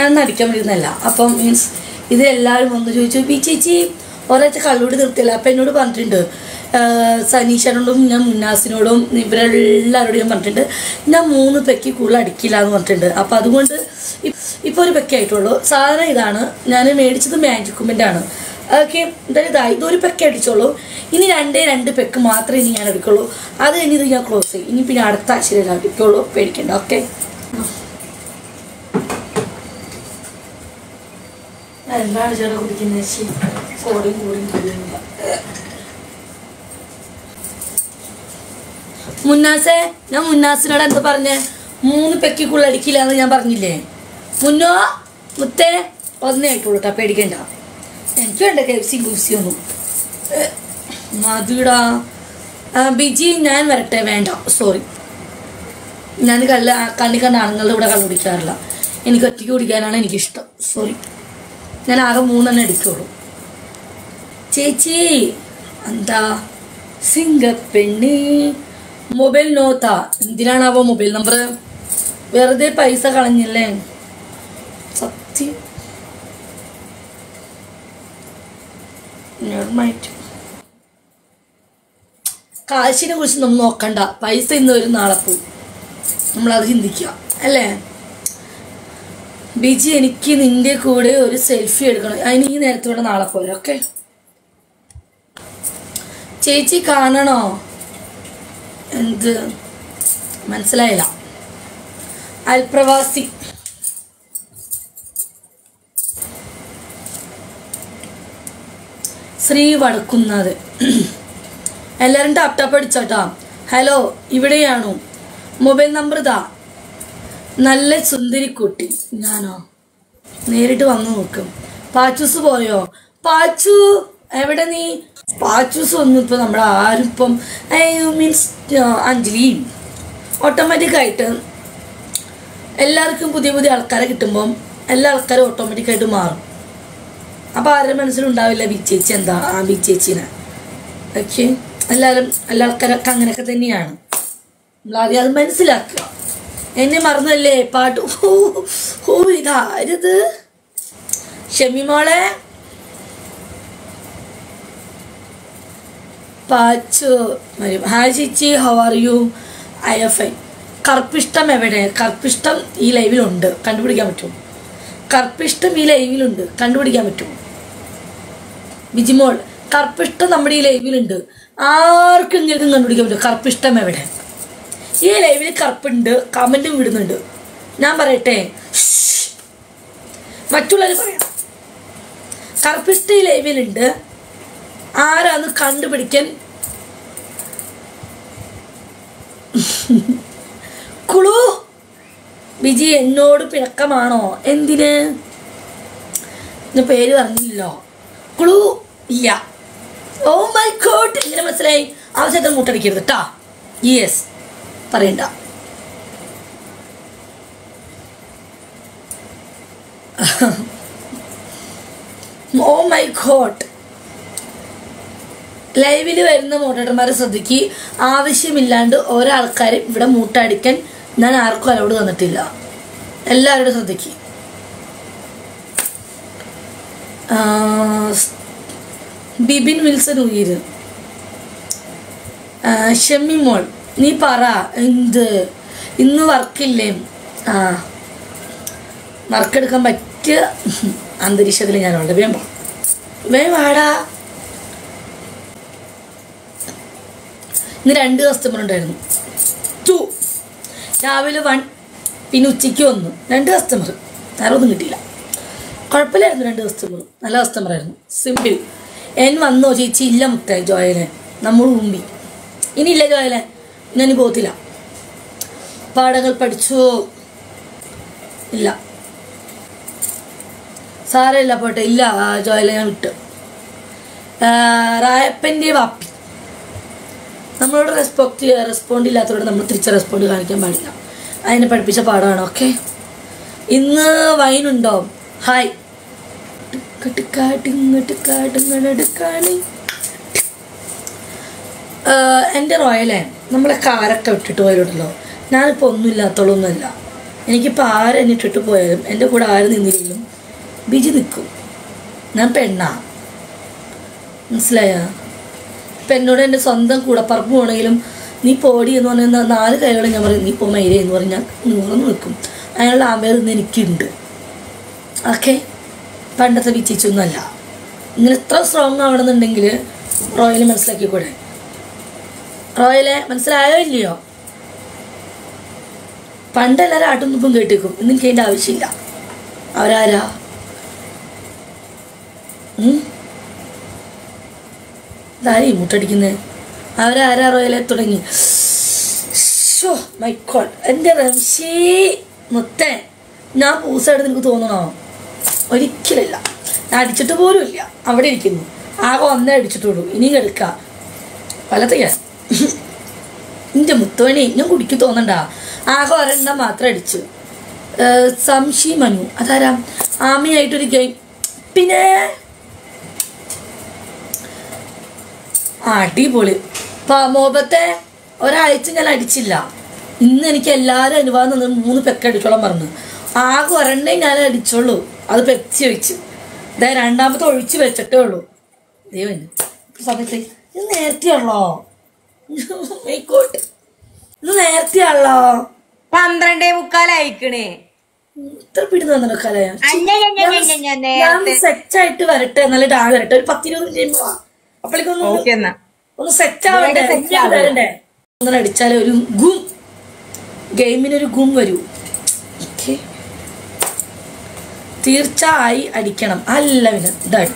ഞാൻ അടിക്കാൻ പറ്റുന്നല്ല അപ്പം മീൻസ് ഇത് എല്ലാവരും വന്ന് ചോദിച്ചു ബി ചേച്ചി ഒരാഴ്ച കള്ളൂടി നിർത്തിയില്ല അപ്പം എന്നോട് പറഞ്ഞിട്ടുണ്ട് ആഹ് സനീഷനോടും ഞാൻ മുന്നാസിനോടും ഇവരെല്ലാവരോടും ഞാൻ പറഞ്ഞിട്ടുണ്ട് ഞാൻ മൂന്ന് പെക്കി കൂടുതൽ അടിക്കില്ല എന്ന് പറഞ്ഞിട്ടുണ്ട് അപ്പം അതുകൊണ്ട് ഇപ്പോൾ ഒരു പെക്കി ആയിട്ടുള്ളൂ സാധനം ഇതാണ് ഞാൻ മേടിച്ചത് മാജിക് കുമ്പിൻ്റെ ഓക്കെ എന്തായാലും ഇതാ ഇതൊരു പെക്ക് അടിച്ചോളൂ ഇനി രണ്ടേ രണ്ട് പെക്ക് മാത്രമേ ഇനി ഞാൻ എടുക്കുള്ളൂ അത് കഴിഞ്ഞ് ഇത് ഞാൻ ക്ലോസ് ചെയ്യും ഇനി പിന്നെ അടുത്ത ആഴ്ചയിൽ അടിക്കുള്ളൂ പേടിക്കണ്ട ഓക്കെ എന്താണ് ചേട്ടാ കുടിക്കുന്നത് സോഡിയും കൂടിയും കുടിയുമില്ല മുന്നാസേ ഞാൻ മുന്നാസിനോട് എന്താ പറഞ്ഞേ മൂന്ന് പെക്കിക്കുള്ള അടിക്കില്ല എന്ന് ഞാൻ പറഞ്ഞില്ലേ മുന്നോ മുത്തേ ഒന്നേ ആയിട്ടുള്ളൂ കേട്ടോ പേടിക്കണ്ട എനിക്ക് വേണ്ട കെ എഫ് സി ഗുഫ്സി ഒന്നും ഏ, മതിടാ ആ, ബിജി ഞാൻ വരട്ടെ വേണ്ട സോറി ഞാൻ കള്ള കണ്ണി കണ്ട ആണുങ്ങളുടെ കൂടെ കള്ളു കുടിക്കാറില്ല എനിക്ക് ഒറ്റയ്ക്ക് കുടിക്കാനാണ് എനിക്കിഷ്ടം സോറി ഞാൻ ആകെ മൂന്നെണ്ണം എടുക്കുള്ളൂ ചേച്ചി എന്താ സിംഗപ്പെണ്ണി മൊബൈൽ നോത്താ എന്തിനാണാവോ മൊബൈൽ നമ്പർ വെറുതെ പൈസ കളഞ്ഞില്ലേ സത്യം Never mind. കാശിനെ കുറിച്ച് നമ്മൾ നോക്കണ്ട പൈസ ഇന്ന് വരും നാളെ പോവും നമ്മളത് ചിന്തിക്കുക അല്ലേ ബിജി എനിക്ക് നിന്റെ കൂടെ ഒരു സെൽഫി എടുക്കണം അതിന് ഈ നേരത്തെ ഇവിടെ നാളെ പോരാ ഓക്കെ ചേച്ചി കാണണോ എന്ത് മനസ്സിലായില്ല അൽപ്രവാസി ശ്രീ വടക്കുന്നത് എല്ലാവരും ടാപ്പ് ടാപ്പ് അടിച്ചോട്ടാ ഹലോ ഇവിടെയാണോ മൊബൈൽ നമ്പർ ഇതാ നല്ല സുന്ദരിക്കുട്ടി ഞാനോ നേരിട്ട് വന്നു നോക്കും പാച്ചൂസ് പോയോ പാച്ചു എവിടെ നീ പാച്ചൂസ് ഒന്നും ഇപ്പം നമ്മുടെ ആരും ഇപ്പം മീൻസ് അഞ്ജലിയും ഓട്ടോമാറ്റിക്കായിട്ട് എല്ലാവർക്കും പുതിയ പുതിയ ആൾക്കാരെ കിട്ടുമ്പം എല്ലാ ആൾക്കാരും ഓട്ടോമാറ്റിക്കായിട്ട് മാറും അപ്പോൾ ആരുടെ മനസ്സിലുണ്ടാവില്ല ബി ചേച്ചി എന്താ ആ ബി ചേച്ചീനെ ഓക്കെ എല്ലാവരും എല്ലാ ആൾക്കാരൊക്കെ അങ്ങനെയൊക്കെ തന്നെയാണ് നമ്മൾ ആദ്യം അത് മനസ്സിലാക്കുക എന്നെ മറന്നല്ലേ പാട്ട് ഹോ ഹോ ഇതാരത് ഷമി മോളെ പാച്ചു വരും ഹായ് ചേച്ചി how are you I F I കറുപ്പിഷ്ടം എവിടെ കറുപ്പിഷ്ടം ഈ ലൈവിലുണ്ട് കണ്ടുപിടിക്കാൻ പറ്റുമോ കറുപ്പിഷ്ടം ഈ ലൈവിലുണ്ട് കണ്ടുപിടിക്കാൻ പറ്റുമോ ബിജിമോൾ കറുപ്പിഷ്ടം നമ്മുടെ ഈ ലൈവിലുണ്ട് ആർക്കെങ്കിലും കണ്ടുപിടിക്കാൻ പറ്റും കറുപ്പിഷ്ടം എവിടെ ഈ ലൈവിൽ കറുപ്പുണ്ട് കമൻറ്റും വിടുന്നുണ്ട് ഞാൻ പറയട്ടെ ശ്ശ്. മറ്റുള്ളവർ പറയാം കറുപ്പിഷ്ട ഈ ലൈവിലുണ്ട് ആരാന്ന് കണ്ടുപിടിക്കാൻ കുളു ബിജി എന്നോട് പിണക്കമാണോ എന്തിന് ഞാൻ പേര് പറഞ്ഞില്ലല്ലോ ക്ലൂ ഇല്ല ഓ മൈ ഗോഡ് എങ്ങനെ മനസ്സിലായി ആവശ്യത്തിന് മുട്ടടിക്കരുത് കേട്ടാ യെസ് പറയണ്ട ഓ മൈ ഗോഡ് ലൈവിൽ വരുന്ന മോട്ടേറ്റർമാരെ ശ്രദ്ധിക്ക് ആവശ്യമില്ലാണ്ട് ഒരാൾക്കാരും ഇവിടെ മൂട്ടടിക്കാൻ ഞാൻ ആർക്കും അലൗഡ് തന്നിട്ടില്ല എല്ലാവരോടും ശ്രദ്ധിക്ക് ആ, സ്- ബിബിൻ വിൽസൺ ഉയര് ആ, ഷമ്മി മോൾ നീ പറ എന്ത് ഇന്ന് വർക്കില്ലേ ആ വർക്കെടുക്കാൻ പറ്റിയ അന്തരീക്ഷത്തിൽ ഞാനുണ്ട് വേം വാ. വേം വാടാ ഇന്ന് രണ്ട് കസ്റ്റമർ ഉണ്ടായിരുന്നു ടു രാവിലെ വൺ പിന്നെ ഉച്ചയ്ക്ക് ഒന്ന് രണ്ട് കസ്റ്റമർ വേറെ ഒന്നും കിട്ടിയില്ല കുഴപ്പമില്ലായിരുന്നു രണ്ട് കസ്റ്റമർ നല്ല കസ്റ്റമർ ആയിരുന്നു സിമ്പിൾ എൻ വന്നോ ചേച്ചി ഇല്ല മുത്തേ ജോയലെ നമ്മൾ മുമ്പി ഇനി ഇല്ല ജോയലെ ഞാൻ പോകത്തില്ല പാഠങ്ങൾ പഠിച്ചോ ഇല്ല സാരമില്ല പോട്ടെ ഇല്ല ആ, ജോയലെ ഞാൻ വിട്ടു ആ, റായപ്പൻ്റെ വാപ്പി നമ്മളോട് റെസ്പെക്ട് റെസ്പോണ്ട് ഇല്ലാത്തവരോട് നമ്മൾ തിരിച്ച് റെസ്പോണ്ട് കാണിക്കാൻ പാടില്ല അതിനെ പഠിപ്പിച്ച പാഠമാണ് ഓക്കെ ഇന്ന് വൈനുണ്ടോ ഹായ് എൻ്റെ റോയലേ നമ്മളെ കാരൊക്കെ വിട്ടിട്ട് പോയിട്ടുണ്ടല്ലോ ഞാനിപ്പോൾ ഒന്നുമില്ലാത്തോളൊന്നുമല്ല എനിക്കിപ്പോൾ ആരെന്നെ ഇട്ടിട്ട് പോയാലും എൻ്റെ കൂടെ ആര് നിന്നില്ലെങ്കിലും ബിജി നിൽക്കും ഞാൻ പെണ്ണാ മനസ്സിലായോ ഇപ്പം എന്നോട് എൻ്റെ സ്വന്തം കൂടപ്പറപ്പ് പോകണമെങ്കിലും നീ പോടി എന്ന് പറഞ്ഞാൽ നാല് കൈകളും ഞാൻ പറയും നീ പോ മൈരേ എന്ന് പറഞ്ഞാൽ നൂറന്ന് നിൽക്കും അതിനുള്ള ആമേർ ഇന്ന് എനിക്കുണ്ട് ഓക്കെ പണ്ടത്തെ വിച്ചിച്ചൊന്നുമല്ല ഇങ്ങനെ ഇത്ര സ്ട്രോങ് ആവണമെന്നുണ്ടെങ്കിൽ റോയല് മനസ്സിലാക്കിക്കൂടെ റോയലെ മനസ്സിലായോ ഇല്ലയോ പണ്ട് എല്ലാവരും ആട്ടും തുപ്പും കേട്ടിക്കും ഇന്ന് എനിക്ക് അതിൻ്റെ ആവശ്യമില്ല അവരാരാ ഉം? ഇതാരീ മുട്ടടിക്കുന്നത് അവരാരാ റോയലെ തുടങ്ങി ഷോ മൈ ഗോഡ് എൻ്റെ റംഷി മുത്തേ ഞാൻ പൂസായിട്ട് നിനക്ക് തോന്നണോ ഒരിക്കലില്ല ഞാൻ അടിച്ചിട്ട് പോലും ഇല്ല അവിടെ ഇരിക്കുന്നു ആകെ ഒന്നേ അടിച്ചിട്ടുള്ളൂ ഇനിയും എടുക്കാം വലത്തെ ഞാൻ എൻ്റെ മുത്തോണി ഞാൻ കുടിക്ക് തോന്നണ്ട ആകെ ഒരെണ്ണം മാത്രം അടിച്ചു ഏഹ് സംശി മനു അതാരാ ആമയായിട്ടൊരു ഗെയിം പിന്നെ അടിപൊളി മോപത്തെ ഒരാഴ്ച ഞാൻ അടിച്ചില്ല ഇന്ന് എനിക്ക് എല്ലാവരും അനുവാദം തന്നത് മൂന്ന് പെക്ക അടിച്ചോളാൻ പറഞ്ഞു ആകെ ഒരെണ്ണേ ഞാൻ അടിച്ചോളൂ അത് പെപ്സി ഒഴിച്ച് ഇതാ രണ്ടാമത്തെ ഒഴിച്ച് വെച്ചിട്ടേ ഉള്ളൂ ദൈവം സമയത്ത് ഇത് നേരത്തെയാണല്ലോ ആയിക്കോട്ടെ ഇത് നേരത്തെയാണല്ലോ പന്ത്രണ്ടേ മുക്കാലായിക്കണേ ഇത്ര പിടി തന്നോ കലയ അല്ല, അല്ല, അല്ല, അല്ല, ഞാൻ നേരത്തെ സെറ്റ് ആയിട്ട് വരട്ടെ നല്ല ഡാൻ വരട്ടെ ഒരു പത്തിരുപത് മിനിറ്റ് പോവാ അപ്പോഴേക്കൊന്ന് ഓക്കെ എന്നാ ഒന്ന് സെറ്റ് ആവണ്ടേ വേഗം set സെറ്റ് ആവണം. വരണ്ടേ അങ്ങനെ അടിച്ചാലേ ഒരു ഗും ഗെയിമിനൊരു ഗും വരൂ ഓക്കെ തീർച്ചയായി അടിക്കണം അല്ല പിന്നെ ഇതായി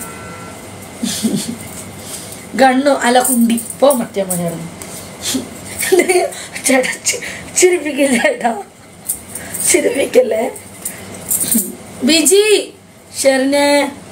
ഗണ്ണു അല്ല കുണ്ടി പോ മറ്റേ മോനായിരുന്നു ചേട്ടാ ചി- ചിരിപ്പിക്കില്ല ചേട്ടാ ചിരിപ്പിക്കല്ലേ ബിജി ഷെറിനെ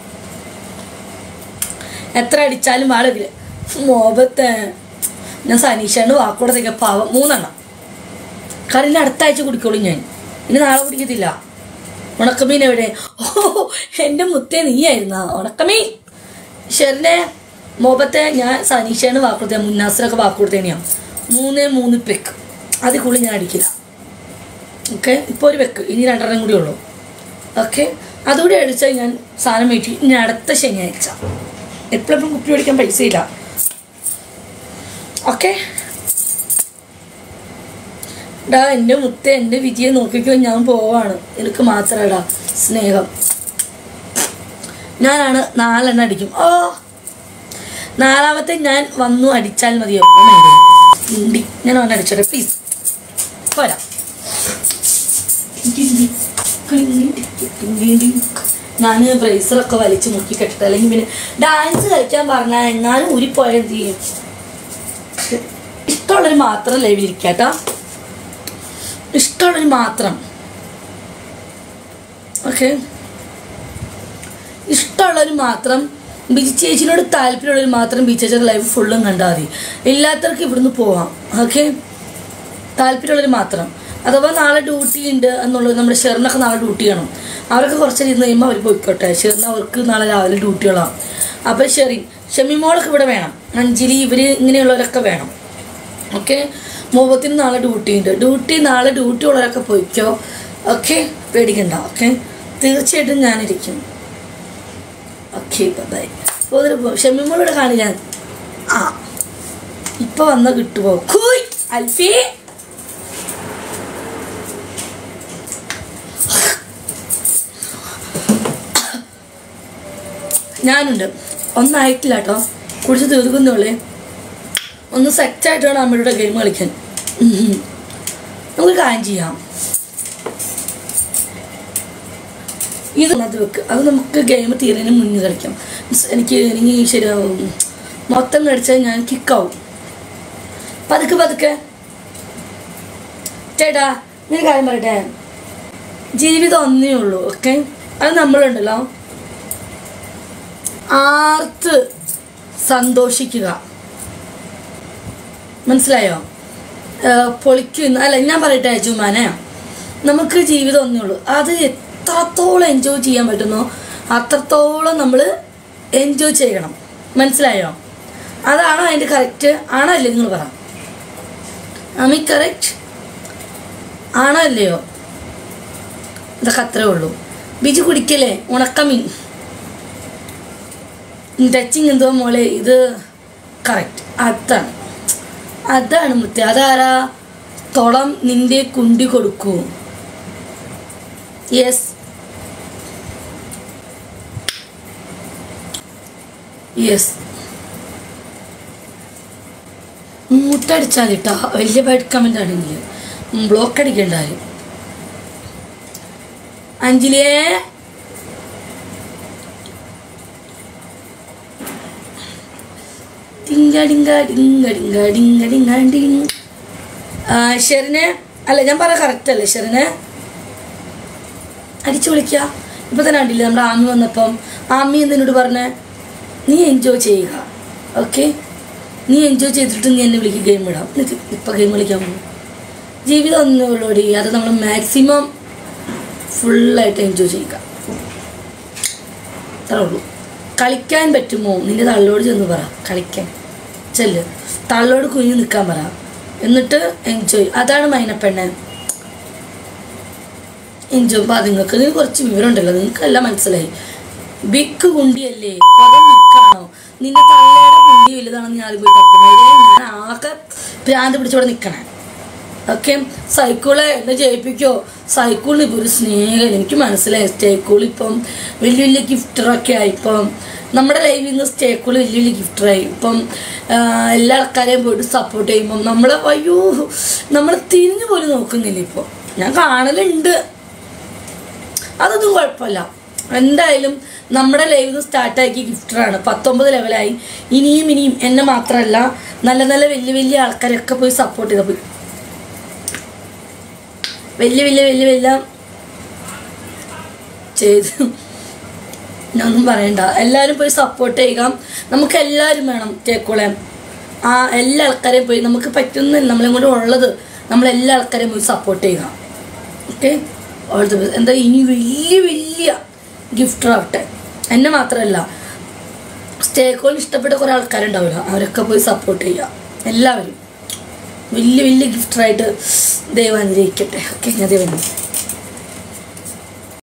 എത്ര അടിച്ചാലും ആളില്ല മോപത്തെ ഞാൻ സനീഷാണ് വാക്കോടത്തേക്ക് പാവം മൂന്നെണ്ണം കാരണം ഇനി അടുത്ത ആഴ്ച കുടിക്കോളൂ ഞാൻ ഇനി നാളെ കുടിക്കത്തില്ല ഉണക്കമീൻ എവിടെ ഓ എൻ്റെ മുത്തേ നീയായിരുന്ന ഉണക്കമീൻ ഷെറിനെ മോപത്തെ ഞാൻ സനീഷാണ് വാക്കുകൊടുത്തത് മുന്നാസിനൊക്കെ വാക്കുകൊടുത്തേനെയാണ് മൂന്നേ മൂന്ന് പെക്ക് അതിൽ കൂടുതൽ ഞാൻ അടിക്കില്ല ഓക്കെ ഇപ്പോൾ ഒരു വെക്ക് ഇനി രണ്ടെണ്ണം കൂടി ഉള്ളൂ ഓക്കെ അതുകൂടി അടിച്ചാൽ ഞാൻ സാധനം മേടിച്ചു ഇനി അടുത്ത ശനിയാഴ്ച എപ്പോഴെപ്പോഴും കുപ്പി മേടിക്കാൻ പൈസ ഇല്ല ഓക്കെ ഡാ എൻ്റെ മുത്ത എൻ്റെ വിജയം നോക്കിക്കോ ഞാൻ പോവാണ് എനിക്ക് മാത്രടാ സ്നേഹം ഞാനാണ് നാലെണ്ണം അടിക്കും ഓ നാലാമത്തെ ഞാൻ വന്നു അടിച്ചാൽ മതിയോ ഉണ്ടി ഞാൻ അവനെ അടിച്ചോട്ടെ പ്ലീസ് പോരാ ഞാൻ ബ്രേസറൊക്കെ വലിച്ചു മുക്കി കെട്ടിട്ട് അല്ലെങ്കിൽ പിന്നെ ഡാൻസ് കളിക്കാൻ പറഞ്ഞാൽ എങ്ങാനും ഊരിപ്പോയാൽ എന്ത് ചെയ്യും ഇഷ്ടമുള്ളൊരു മാത്രം ലൈവിൽ ഇരിക്കാട്ടോ ഇഷ്ടമുള്ളൊരു മാത്രം ഓക്കെ ഇഷ്ടമുള്ളവർ മാത്രം ബിജി ചേച്ചിനോട് താല്പര്യമുള്ളവർ മാത്രം ബിജി ചേച്ചിയുടെ ലൈഫ് ഫുള്ളും കണ്ടാൽ മതി ഇല്ലാത്തവർക്ക് ഇവിടുന്ന് പോവാം ഓക്കെ താല്പര്യമുള്ളവർ മാത്രം അഥവാ നാളെ ഡ്യൂട്ടി ഉണ്ട് എന്നുള്ളത് നമ്മുടെ ഷെറിനൊക്കെ നാളെ ഡ്യൂട്ടി ചെയ്യണം അവരൊക്കെ കുറച്ച് ഇരുന്ന് കഴിയുമ്പോൾ അവർ പോയിക്കോട്ടെ ഷെറിന് അവർക്ക് നാളെ രാവിലെ ഡ്യൂട്ടികളാണ് അപ്പോൾ ഷെറിൻ ഷെമിമോളൊക്കെ ഇവിടെ വേണം അഞ്ജലി ഇവർ ഇങ്ങനെയുള്ളവരൊക്കെ വേണം ഓക്കെ മുഖത്തിന് നാളെ ഡ്യൂട്ടി ഉണ്ട് ഡ്യൂട്ടി നാളെ ഡ്യൂട്ടി ഉള്ളവരൊക്കെ പോയിക്കോ ഓക്കെ പേടിക്കണ്ട ഓക്കെ തീർച്ചയായിട്ടും ഞാനിരിക്കും ഓക്കെ ബൈ പോകുന്നതിന് ഷെമിമോളിവിടെ കാണില്ല ആ ഇപ്പൊ വന്ന കിട്ടുമോ കൂയ് അൽഫി ഞാനുണ്ട് ഒന്നായിട്ടില്ല കേട്ടോ കുടിച്ച് തീർക്കുന്നുള്ളേ ഒന്ന് സെറ്റായിട്ട് വേണം അമ്മയുടെ ഗെയിം കളിക്കാൻ ഉം. നമുക്ക് കാര്യം ചെയ്യാം ഇത് അത് വെക്ക് അത് നമുക്ക് ഗെയിം തീരുന്നതിന് മുന്നേ കളിക്കാം മീൻസ് എനിക്ക് എനിക്ക് ശരിയാവും മൊത്തം കളിച്ചാൽ ഞാൻ കിക്കാവും പതുക്കെ പതുക്കെ ചേട്ടാ ഞാൻ കാര്യം പറയട്ടെ ജീവിതം ഒന്നേ ഉള്ളൂ ഓക്കെ അത് നമ്മളുണ്ടല്ലോ ആർത്ത് സന്തോഷിക്കുക മനസ്സിലായോ ഏഹ് പൊളിക്കുന്ന അല്ല ഞാൻ പറയട്ടെ ജുമാനെ നമുക്ക് ജീവിതം ഒന്നേ ഉള്ളൂ അത് എത്രത്തോളം എൻജോയ് ചെയ്യാൻ പറ്റുന്നോ അത്രത്തോളം നമ്മൾ എൻജോയ് ചെയ്യണം മനസ്സിലായോ അതാണോ അതിൻ്റെ കറക്റ്റ് ആണോ അല്ലേ നിങ്ങൾ പറ ആമി കറക്റ്റ് ആണോ അല്ലയോ ഇതൊക്കെ അത്രേ ഉള്ളൂ ബിജു കുടിക്കല്ലേ ഉണക്കമീൻ ടച്ചിങ് എന്തോ മോളെ ഇത് കറക്റ്റ് അതാണ് അതാണ് മുത്തേ അതാരാ തുളം നിന്റെ കുണ്ടി കൊടുക്കൂ യെസ് യെസ് മുട്ടടിച്ചാൽ കേട്ടോ വലിയ ബൈറ്റ് കമൻ്റ് ആണെങ്കിൽ ബ്ലോക്ക് അടിക്കണ്ടായി അഞ്ജലിയെ ടിങ്ക ടിങ്ക ടിങ്ക ടിങ്ക ടിങ്ക ടിങ്ക ടിങ് ആ, ഷെറിനെ അല്ല ഞാൻ പറ കറക്റ്റ് അല്ലേ ഷെറിനെ അടിച്ചു വിളിക്കുക ഇപ്പൊ തന്നെ കണ്ടില്ലേ നമ്മുടെ ആമി വന്നപ്പം ആമി എന്നോട് പറഞ്ഞ നീ എൻജോയ് ചെയ്യുക ഓക്കെ നീ എൻജോയ് ചെയ്തിട്ട് നീ എന്നെ വിളിക്കുക ഗെയിം വിടാം എന്നിട്ട് ഇപ്പം ഗെയിം കളിക്കാൻ പോകും ജീവിതം ഒന്നേ ഉള്ളൂടി അത് നമ്മൾ മാക്സിമം ഫുള്ളായിട്ട് എൻജോയ് ചെയ്യുക അത്രേ ഉള്ളൂ കളിക്കാൻ പറ്റുമോ നിന്റെ തള്ളോട് ചെന്ന് പറ കളിക്കാൻ ചെല്ല് തള്ളോട് കുഞ്ഞു നിൽക്കാൻ പറ എന്നിട്ട് എൻജോയ് അതാണ് മൈനപ്പെണ്ണ എൻജോയ് അപ്പം നിങ്ങൾക്ക് ഇതിന് കുറച്ച് വിവരമുണ്ടല്ലോ നിങ്ങൾക്കെല്ലാം മനസ്സിലായി ബിക്ക് കുണ്ടിയല്ലേ പദം ബിക്കാണോ നിന്റെ തള്ളയുടെ കുണ്ടി വലുതാണെന്ന് ഞാൻ പോയി തപ്പുന്നതിരെ ഞാൻ ആകെ ഭ്രാന്ത് പിടിച്ചോടെ നിൽക്കണേ ഓക്കെ സൈക്കിളെ എന്നെ ജയിപ്പിക്കോ സൈക്കിളിന് ഇപ്പോൾ ഒരു സ്നേഹം എനിക്ക് മനസ്സിലായി സ്റ്റേക്കുൾ ഇപ്പം വലിയ വലിയ ഗിഫ്റ്ററൊക്കെ ആയി ഇപ്പം നമ്മുടെ ലൈഫിൽ നിന്ന് സ്റ്റേക്കുൾ വലിയ വലിയ ഗിഫ്റ്ററായി ഇപ്പം ആ, എല്ലാ ആൾക്കാരെയും പോയിട്ട് സപ്പോർട്ട് ചെയ്യുമ്പം നമ്മൾ അയ്യോ നമ്മൾ തിരിഞ്ഞു പോലും നോക്കുന്നില്ല ഇപ്പോൾ ഞാൻ കാണലുണ്ട് അതൊന്നും കുഴപ്പമില്ല എന്തായാലും നമ്മുടെ ലൈവിൽ നിന്ന് സ്റ്റാർട്ടാക്കിയ ഗിഫ്റ്ററാണ് പത്തൊമ്പത് ലെവലായി ഇനിയും ഇനിയും എന്നെ മാത്രമല്ല നല്ല നല്ല വലിയ വലിയ ആൾക്കാരൊക്കെ പോയി സപ്പോർട്ട് ചെയ്ത പോയി വലിയ വലിയ വലിയ വലിയ ചെയ്ത് ഞാനൊന്നും പറയണ്ട എല്ലാവരും പോയി സപ്പോർട്ട് ചെയ്യുക നമുക്ക് എല്ലാവരും വേണം തേക്കുളെ ആ എല്ലാ ആൾക്കാരെയും പോയി നമുക്ക് പറ്റുന്നില്ല നമ്മളെ കൊണ്ട് ഉള്ളത് നമ്മളെല്ലാ ആൾക്കാരെയും പോയി സപ്പോർട്ട് ചെയ്യുക ഓക്കെ ഓൾ ദി ബെസ്റ്റ് എന്താ ഇനി വലിയ വലിയ ഗിഫ്റ്റ് ആവട്ടെ എന്നെ മാത്രമല്ല സ്റ്റേക്കോൾ ഇഷ്ടപ്പെട്ട കുറേ ആൾക്കാരുണ്ടാവില്ല അവരൊക്കെ പോയി സപ്പോർട്ട് ചെയ്യുക എല്ലാവരും വലിയ വലിയ ഗിഫ്റ്ററായിട്ട് ദൈവം അനുഗ്രഹിക്കട്ടെ ഓക്കെ ഞാൻ ദൈവം